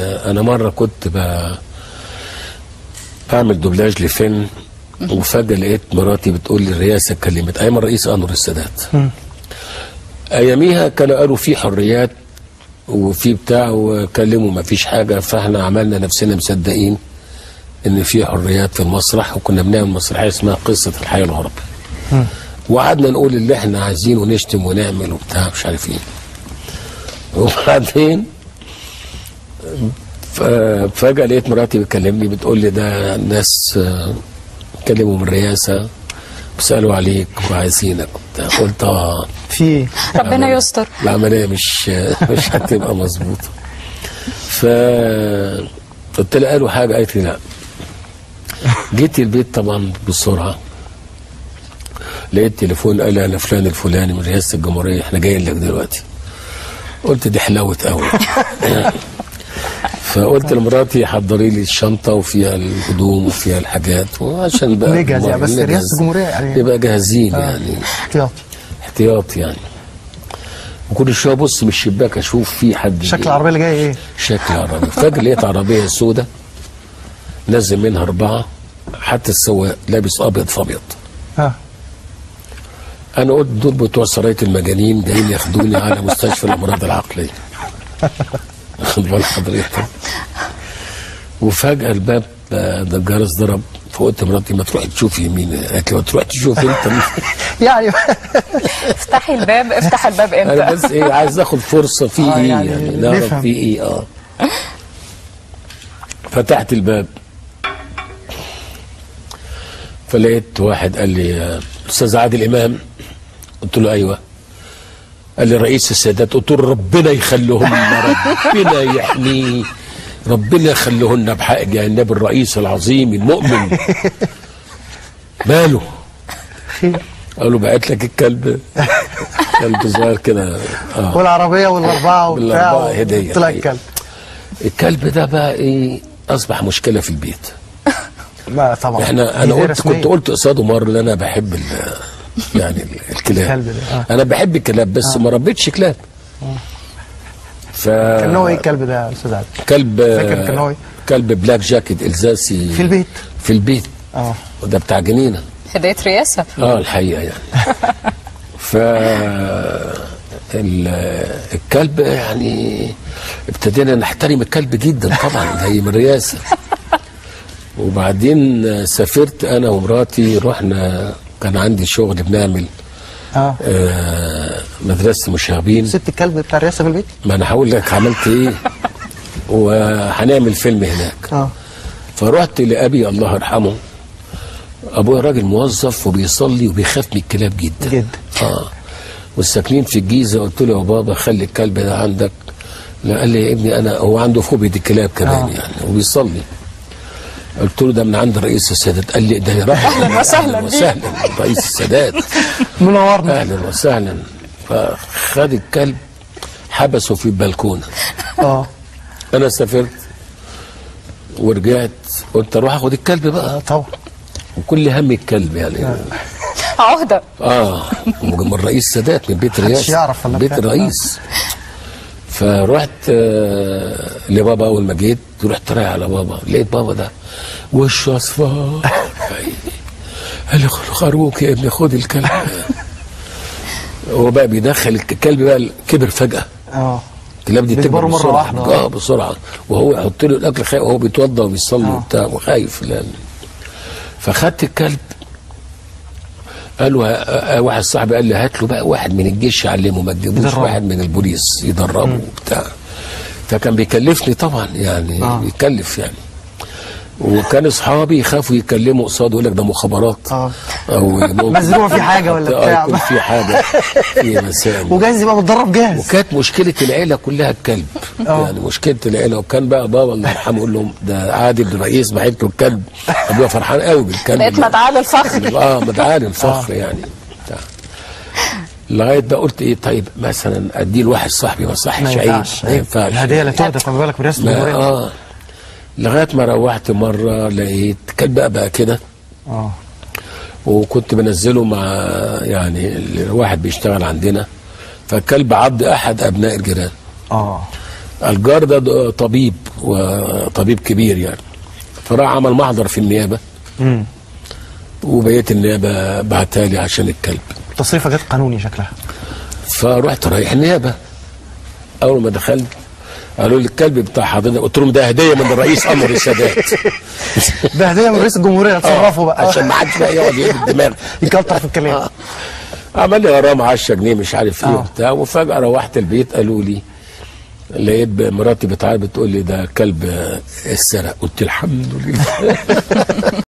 انا مره كنت ب... بعمل دوبلاج لفيلم وفجاه لقيت مراتي بتقول لي الرئاسه اتكلمت ايام الرئيس انور السادات اياميها كانوا قالوا في حريات وفي بتاع وكلموا ما فيش حاجه فاحنا عملنا نفسنا مصدقين ان في حريات في المسرح وكنا بنعمل مسرحيه اسمها قصه الحي الغربي وقعدنا نقول اللي احنا عايزينه ونشتم ونعمل وبتاع مش عارف ايه وبعدين ف- فجأة لقيت مراتي بتكلمني بتقول لي ده الناس آه، كلموا من الرئاسة بيسألوا عليك وعايزينك وبتاع قلت اه في ربنا يستر العملية مش مش هتبقى مظبوطة ف قلت لها قالوا حاجة قالت لي لا جيت البيت طبعا بسرعة لقيت تليفون قال لي انا فلان الفلاني من رئاسة الجمهورية احنا جايين لك دلوقتي قلت دي حلاوة قوي فقلت لمراتي حضري لي الشنطة وفيها الهدوم وفيها الحاجات وعشان بقى نجهز يعني، بس نجهز. رئاسة الجمهورية يعني- يبقى جاهزين يعني احتياطي احتياط يعني وكل شويه ابص من الشباك اشوف في حد شكل العربيه اللي جاي ايه؟ شكل عربي فجاه لقيت عربيه سوداء نزل منها اربعه حتى السواق لابس ابيض في ابيض ها انا قلت دول بتوع سرايه المجانين جايين ياخدوني على مستشفى الامراض العقليه خد بال حضرتك وفجاه الباب آه، ده الجرس ضرب فقلت مراتي ما تروحي تشوفي مين قالت لي ما تروحي تشوفي انت مين يعني افتحي الباب افتح الباب انا امتى بس ايه عايز اخد فرصه في آه، ايه يعني يعني, نعرف نفهم. في ايه اه فتحت الباب فلقيت واحد قال لي آه، استاذ عادل امام قلت له ايوه قال لي رئيس السادات قلت له ربنا يخليهن ربنا يحميه ربنا يخليهن بحق يعني النبي الرئيس العظيم المؤمن ماله قالوا بعت لك الكلب كلب صغير كده اه والعربيه والاربعه وبتاع بالأربعة هدية. طلع الكلب الكلب ده بقى ايه اصبح مشكله في البيت ما طبعا احنا انا دي قلت رسمية. كنت قلت قصاده مره ان انا بحب ال يعني ال- الكلاب الكلب ده، آه. انا بحب الكلاب بس ما ربيتش كلاب ف كان هو ايه الكلب ده يا استاذ عادل؟ كلب فاكر كان هو إيه؟ كلب بلاك جاكيت الزاسي في البيت؟ في البيت اه وده بتاع جنينه هدايه رئاسه اه الحقيقه يعني ف ال- الكلب يعني ابتدينا نحترم الكلب جدا طبعا زي من الرئاسه وبعدين سافرت انا ومراتي رحنا كان عندي شغل بنعمل اه آه مدرسه مشاغبين سبت الكلب بتاع الرئاسه في البيت؟ ما انا هقول لك عملت ايه وهنعمل فيلم هناك اه فرحت لابي الله يرحمه ابويا راجل موظف وبيصلي وبيخاف من الكلاب جدا جدا. اه والساكنين في الجيزه قلت له يا بابا خلي الكلب ده عندك لا قال لي يا ابني انا هو عنده فوبيا الكلاب كمان آه. يعني وبيصلي قلت له ده من عند رئيس السادات قال لي ده راح أهلاً وسهلاً أهلاً بيك. وسهلا رئيس السادات منورنا اهلا وسهلا فخد الكلب حبسه في البلكونه اه انا سافرت ورجعت قلت اروح اخد الكلب بقى آه، طبعا وكل هم الكلب يعني عهده اه من رئيس سادات من بيت محدش الرئاسه يعرف ولا من بيت بتاع. الرئيس فرحت آه لبابا اول ما جيت رحت رايح على بابا لقيت بابا ده وشه اصفر قال لي خروك يا ابني خد الكلب هو بقى بيدخل الكلب بقى كبر فجاه اه الكلاب دي بيكبروا تكبر مرة بسرعة. واحدة. اه بسرعه وهو يحط له الاكل خايف وهو بيتوضى وبيصلي آه. وبتاع وخايف لان فخدت الكلب قالوا آه، آه، واحد صاحبي قال لي هات له بقى واحد من الجيش يعلمه ما تجيبوش يدربه. واحد من البوليس يدربه وبتاع فكان بيكلفني طبعا يعني آه. بيكلف يعني وكان اصحابي يخافوا يتكلموا قصاده يقول لك ده مخابرات آه. او ممكن- مزروع في حاجة ولا آه، بتاع. يكون في حاجه في مسائل وجاهز يبقى متدرب جاهز وكانت مشكله العيله كلها الكلب آه. يعني مشكله العيله وكان بقى بابا الله يرحمه يقول لهم ده عادل الرئيس بعت له الكلب ابويا فرحان قوي بالكلب بقيت مدعاه للفخر اه مدعاه للفخر يعني بتاع. لغايه بقى قلت ايه طيب مثلا اديه لواحد صاحبي ما صحش ما عيب ينفعش ما ينفعش الهديه لا تهدى خلي بالك برئاسه ما الجمهوريه اه لغايه ما روحت مره لقيت كلب بقى بقى كده اه وكنت بنزله مع يعني واحد بيشتغل عندنا فالكلب عض احد ابناء الجيران اه الجار ده د- طبيب وطبيب كبير يعني فراح عمل محضر في النيابه امم وبقيه النيابه بعتها لي عشان الكلب تصريفه جت قانوني شكلها فرحت رايح النيابه اول ما دخلت قالوا لي الكلب بتاع حضرتك قلت لهم ده هديه من الرئيس انور السادات ده هديه من رئيس الجمهوريه اتصرفوا بقى عشان ما حدش بقى يقعد يقلب الدماغ يكتر في الكلام عمل لي غرامه 10 جنيه مش عارف ايه آه. وبتاع وفجاه روحت البيت قالوا لي لقيت مراتي بتعيط بتقول لي ده كلب السرق قلت الحمد لله